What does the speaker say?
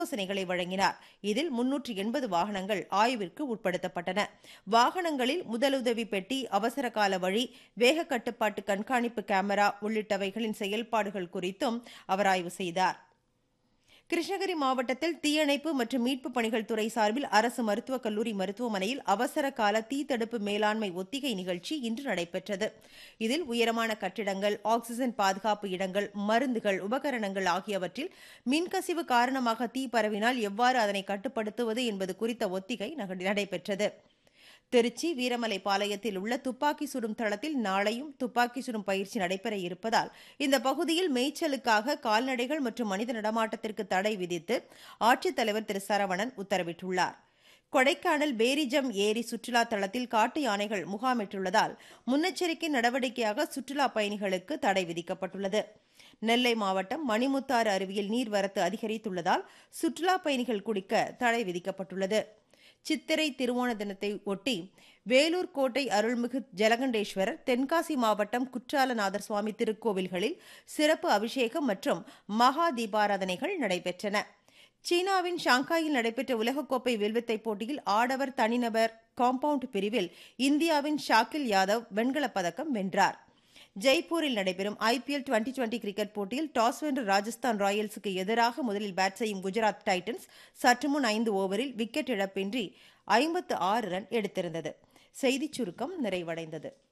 ஆலோசனைகளை வழங்கினார் இதில் முன்னூற்று எண்பது வாகனங்கள் ஆய்விற்கு உட்படுத்தப்பட்டன வாகனங்களில் முதலுதவி பெட்டி அவசர கால வழி வேக கட்டுப்பாட்டு கண்காணிப்பு கேமரா உள்ளிட்டவைகளின் செயல்பாடுகள் குறித்தும் அவர் ஆய்வு செய்தார் கிருஷ்ணகிரி மாவட்டத்தில் தீயணைப்பு மற்றும் மீட்பு பணிகள் துறை சார்பில் அரசு மருத்துவக் கல்லூரி மருத்துவமனையில் அவசர கால தீ தடுப்பு மேலாண்மை ஒத்திகை நிகழ்ச்சி இன்று நடைபெற்றது இதில் உயரமான கட்டிடங்கள் ஆக்ஸிஜன் பாதுகாப்பு இடங்கள் மருந்துகள் உபகரணங்கள் ஆகியவற்றில் மின்கசிவு காரணமாக தீ பரவினால் எவ்வாறு அதனை கட்டுப்படுத்துவது என்பது குறித்த ஒத்திகை நடைபெற்றது திருச்சி வீரமலை பாளையத்தில் உள்ள துப்பாக்கி சுடும் தளத்தில் நாளையும் துப்பாக்கி சுடும் பயிற்சி நடைபெற இருப்பதால் இந்த பகுதியில் மேய்ச்சலுக்காக கால்நடைகள் மற்றும் மனித நடமாட்டத்திற்கு தடை விதித்து ஆட்சித்தலைவர் திரு சரவணன் உத்தரவிட்டுள்ளார் கொடைக்கானல் பேரிஜம் ஏரி சுற்றுலா தளத்தில் காட்டு யானைகள் முகாமிட்டுள்ளதால் முன்னெச்சரிக்கை நடவடிக்கையாக சுற்றுலா பயணிகளுக்கு தடை விதிக்கப்பட்டுள்ளது நெல்லை மாவட்டம் மணிமுத்தாறு அருவியில் நீர்வரத்து அதிகரித்துள்ளதால் சுற்றுலா பயணிகள் குடிக்க தடை விதிக்கப்பட்டுள்ளது சித்திரை திருவோண தினத்தை ஒட்டி வேலூர் கோட்டை அருள்மிகு ஜலகண்டேஸ்வரர் தென்காசி மாவட்டம் குற்றாலநாதர் சுவாமி திருக்கோவில்களில் சிறப்பு அபிஷேகம் மற்றும் மகா தீபாராதனைகள் நடைபெற்றன சீனாவின் ஷாங்காயில் நடைபெற்ற உலகக்கோப்பை வில்வித்தை போட்டியில் ஆடவர் தனிநபர் காம்பவுண்ட் பிரிவில் இந்தியாவின் ஷாக்கில் யாதவ் வெண்கலப் பதக்கம் வென்றார் ஜெய்ப்பூரில் நடைபெறும் ஐபிஎல் டுவெண்டி டுவெண்டி கிரிக்கெட் போட்டியில் டாஸ் வென்ற ராஜஸ்தான் ராயல்ஸுக்கு எதிராக முதலில் பேட் செய்யும் குஜராத் டைட்டன்ஸ் சற்று முன் ஐந்து ஓவரில் விக்கெட் இழப்பின்றி ஐம்பத்து ஆறு ரன் எடுத்திருந்தது செய்திச் சுருக்கம் நிறைவடைந்தது